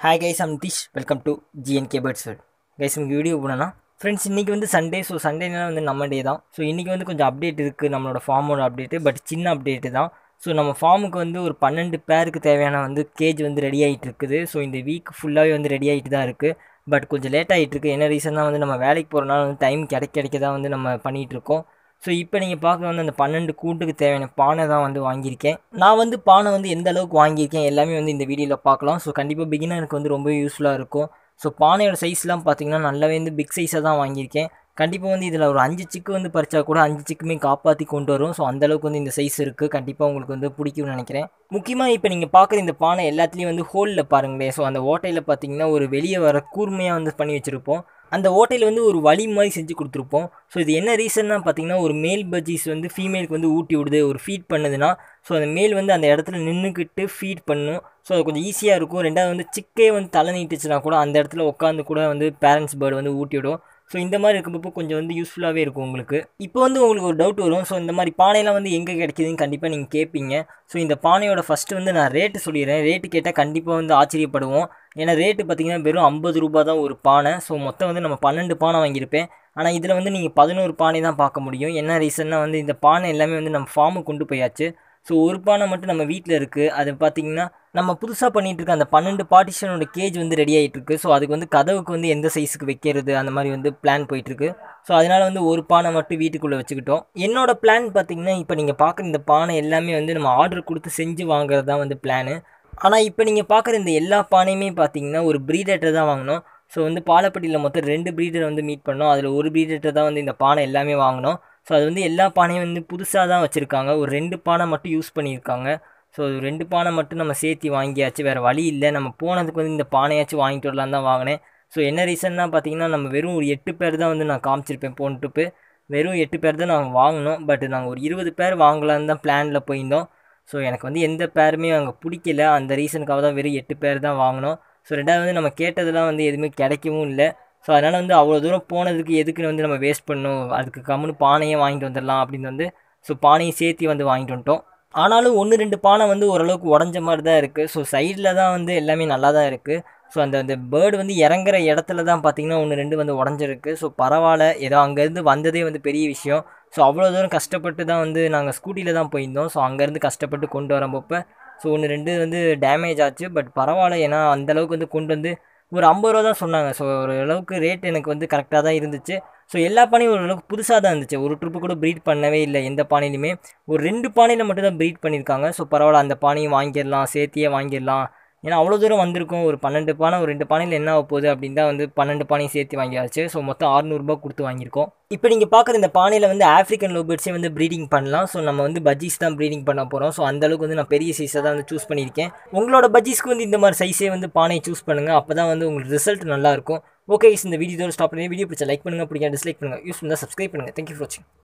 hi guys am Nitish welcome to GNK birds world guys உங்களுக்கு video போனோன்னா friends இன்றைக்கி வந்து சண்டே ஸோ சண்டேனா வந்து நம்ம டே தான் ஸோ இன்றைக்கி வந்து கொஞ்சம் அப்டேட் இருக்குது நம்மளோட ஃபார்மோட அப்டேட்டு பட் சின்ன அப்டேட்டு தான் ஸோ நம்ம ஃபார்முக்கு வந்து ஒரு பன்னெண்டு பேருக்கு தேவையான வந்து கேஜ் வந்து ரெடி ஆகிட்டு இருக்குது ஸோ இந்த வீக் ஃபுல்லாகவே வந்து ரெடி ஆகிட்டு தான் இருக்குது பட் கொஞ்சம் லேட் ஆகிட்டு இருக்கு என்ன ரீசன்னா வந்து நம்ம வேலைக்கு போகிறனால வந்து டைம் கிடைக்க கிடைக்க தான் வந்து நம்ம பண்ணிகிட்டு இருக்கோம் ஸோ இப்போ நீங்கள் பார்க்க வந்து அந்த பன்னெண்டு கூட்டுக்கு தேவையான பானை தான் வந்து வாங்கியிருக்கேன் நான் வந்து பானை வந்து எந்த அளவுக்கு வாங்கியிருக்கேன் எல்லாமே வந்து இந்த வீடியோவில் பார்க்கலாம் ஸோ கண்டிப்பாக பிகினருக்கு வந்து ரொம்ப யூஸ்ஃபுல்லாக இருக்கும் ஸோ பானையோட சைஸ்லாம் பார்த்தீங்கன்னா நல்லாவே வந்து பிக் சைஸாக தான் வாங்கியிருக்கேன் கண்டிப்பாக வந்து இதில் ஒரு அஞ்சு சிக்கு வந்து பறிச்சா கூட அஞ்சு சிக்குமே காப்பாற்றி கொண்டு வரும் ஸோ அந்தளவுக்கு வந்து இந்த சைஸ் இருக்குது கண்டிப்பாக உங்களுக்கு வந்து பிடிக்கும்னு நினைக்கிறேன் முக்கியமாக இப்போ நீங்கள் பார்க்குற இந்த பானை எல்லாத்துலேயும் வந்து ஹோலில் பாருங்களேன் ஸோ அந்த ஓட்டையில் பார்த்தீங்கன்னா ஒரு வெளியே வர கூர்மையாக வந்து பண்ணி வச்சுருப்போம் அந்த ஓட்டையில் வந்து ஒரு வழி மாதிரி செஞ்சு கொடுத்துருப்போம் ஸோ இது என்ன ரீசன்னா பார்த்தீங்கன்னா ஒரு மேல் பஜ்ஜீஸ் வந்து ஃபீமேலுக்கு வந்து ஊட்டி விடுது ஒரு ஃபீட் பண்ணுதுன்னா ஸோ அந்த மேல் வந்து அந்த இடத்துல நின்றுக்கிட்டு ஃபீட் பண்ணும் ஸோ அது கொஞ்சம் ஈஸியாக இருக்கும் ரெண்டாவது வந்து சிக்கே வந்து தலை நீட்டுச்சுன்னா கூட அந்த இடத்துல உட்காந்து கூட வந்து பேரண்ட்ஸ் பேர்டு வந்து ஊட்டி விடும் ஸோ இந்த மாதிரி இருக்கப்போ கொஞ்சம் வந்து யூஸ்ஃபுல்லாகவே இருக்கும் உங்களுக்கு இப்போ வந்து உங்களுக்கு ஒரு டவுட் வரும் ஸோ இந்த மாதிரி பானையெல்லாம் வந்து எங்கே கிடைக்குதுன்னு கண்டிப்பாக நீங்கள் கேட்பீங்க ஸோ இந்த பானையோட ஃபஸ்ட்டு வந்து நான் ரேட்டு சொல்லிடுறேன் ரேட்டு கேட்டால் கண்டிப்பாக வந்து ஆச்சரியப்படுவோம் ஏன்னா ரேட்டு பார்த்தீங்கன்னா வெறும் ஐம்பது ரூபா தான் ஒரு பானை ஸோ மொத்தம் வந்து நம்ம பன்னெண்டு பானை வாங்கியிருப்பேன் ஆனால் இதில் வந்து நீங்கள் பதினோரு பானை தான் பார்க்க முடியும் என்ன ரீசன்னா வந்து இந்த பானை எல்லாமே வந்து நம்ம ஃபார்முக்கு கொண்டு போயாச்சு ஸோ ஒரு பானை மட்டும் நம்ம வீட்டில் இருக்குது அது பார்த்திங்கன்னா நம்ம புதுசாக பண்ணிகிட்டு இருக்க அந்த பன்னெண்டு பார்ட்டிஷனோட கேஜ் வந்து ரெடி ஆகிட்டு இருக்கு ஸோ அதுக்கு வந்து கதவுக்கு வந்து எந்த சைஸுக்கு வைக்கிறது அந்த மாதிரி வந்து பிளான் போயிட்டுருக்கு ஸோ அதனால் வந்து ஒரு பானை மட்டும் வீட்டுக்குள்ளே வச்சுக்கிட்டோம் என்னோட பிளான் பார்த்திங்கன்னா இப்போ நீங்கள் பார்க்குற இந்த பானை எல்லாமே வந்து நம்ம ஆர்டர் கொடுத்து செஞ்சு வாங்குறது தான் வந்து பிளானு ஆனால் இப்போ நீங்கள் பார்க்குற இந்த எல்லா பானையுமே பார்த்தீங்கன்னா ஒரு ப்ரீடேட்டர் தான் வாங்கினோம் ஸோ வந்து பாலப்பட்டியில் மொத்தம் ரெண்டு ப்ரீடர் வந்து மீட் பண்ணோம் அதில் ஒரு ப்ரீடேட்டர் தான் வந்து இந்த பானை எல்லாமே வாங்கினோம் ஸோ அது வந்து எல்லா பானையும் வந்து புதுசாக தான் வச்சுருக்காங்க ஒரு ரெண்டு பானை மட்டும் யூஸ் பண்ணியிருக்காங்க ஸோ ரெண்டு பானை மட்டும் நம்ம சேர்த்தி வாங்கியாச்சு வேறு வழி இல்லை நம்ம போனதுக்கு வந்து இந்த பானையாச்சும் வாங்கிட்டு வரலாம் தான் வாங்கினேன் ஸோ என்ன ரீசன்னா பார்த்தீங்கன்னா நம்ம வெறும் ஒரு எட்டு பேர் தான் வந்து நான் காமிச்சிருப்பேன் போன ட்ரிப்பு வெறும் எட்டு பேர் தான் நாங்கள் வாங்கினோம் பட் நாங்கள் ஒரு இருபது பேர் வாங்கலான்னு தான் பிளானில் போயிருந்தோம் ஸோ எனக்கு வந்து எந்த பேருமே அங்கே பிடிக்கல அந்த ரீசனுக்காக தான் வெறும் எட்டு பேர் தான் வாங்கினோம் ஸோ ரெண்டாவது வந்து நம்ம கேட்டதெல்லாம் வந்து எதுவுமே கிடைக்கவும் இல்லை ஸோ அதனால் வந்து அவ்வளோ தூரம் போனதுக்கு எதுக்குன்னு வந்து நம்ம வேஸ்ட் பண்ணணும் அதுக்கு கம்முன்னு பானையே வாங்கிட்டு வந்துடலாம் அப்படின்னு வந்து ஸோ பானையை சேர்த்து வந்து வாங்கிட்டு வந்துட்டோம் ஆனாலும் ஒன்று ரெண்டு பானை வந்து ஓரளவுக்கு உடஞ்ச மாதிரி தான் இருக்குது ஸோ சைடில் தான் வந்து எல்லாமே நல்லா தான் இருக்குது ஸோ அந்த அந்த பேர்டு வந்து இறங்குற இடத்துல தான் பார்த்திங்கன்னா ஒன்று ரெண்டு வந்து உடஞ்சிருக்கு ஸோ பரவாயில்ல ஏதோ அங்கேருந்து வந்ததே வந்து பெரிய விஷயம் ஸோ அவ்வளோ தூரம் கஷ்டப்பட்டு தான் வந்து நாங்கள் ஸ்கூட்டியில் தான் போயிருந்தோம் ஸோ அங்கேருந்து கஷ்டப்பட்டு கொண்டு வரப்போ ஸோ ஒன்று ரெண்டு வந்து டேமேஜ் ஆச்சு பட் பரவாயில்ல ஏன்னா அந்தளவுக்கு வந்து கொண்டு வந்து ஒரு ஐம்பது ரூபா தான் சொன்னாங்க ஸோ ஒரு அளவுக்கு ரேட் எனக்கு வந்து கரெக்டாக தான் இருந்துச்சு ஸோ எல்லா பானையும் ஓரளவுக்கு புதுசாக தான் இருந்துச்சு ஒரு ட்ரிப்பு கூட ப்ரீட் பண்ணவே இல்லை எந்த பானையிலுமே ஒரு ரெண்டு பானையில் மட்டும் தான் ப்ரீட் பண்ணியிருக்காங்க ஸோ பரவாயில்ல அந்த பானையும் வாங்கிடலாம் சேர்த்தியே வாங்கிடலாம் ஏன்னா அவ்வளோ தூரம் வந்திருக்கும் ஒரு பன்னெண்டு பானை ஒரு ரெண்டு பானையில் என்ன ஆக போகுது அப்படின்னு தான் வந்து பன்னெண்டு பானையும் சேர்த்து வாங்கியாச்சு ஸோ மொத்தம் அறுநூறுபா கொடுத்து வாங்கியிருக்கோம் இப்போ நீங்கள் பார்க்குற இந்த பானையில் வந்து ஆஃப்ரிக்கன் லோபர்ட்ஸே வந்து ப்ரீடிங் பண்ணலாம் ஸோ நம்ம வந்து பஜ்ஜீஸ் தான் ப்ரீடிங் பண்ண போகிறோம் ஸோ அந்தளவுக்கு வந்து நான் பெரிய சைஸை தான் வந்து சூஸ் பண்ணியிருக்கேன் உங்களோட பஜ்ஜீஸ்க்கு வந்து இந்த மாதிரி சைஸே வந்து பானையை சூஸ் பண்ணுங்கள் அப்போ தான் வந்து உங்களுக்கு ரிசல்ட் நல்லாயிருக்கும் ஓகே இந்த வீடியோ ஸ்டாப் பண்ணி வீடியோ பிடிச்சா லைக் பண்ணுங்கள் பிடிக்க டிஸ்லைக் பண்ணுங்கள் யூஸ் பண்ணால் சப்ஸ்கிரைப் பண்ணுங்கள் தேங்க்யூ ஃபார் வாட்சிங்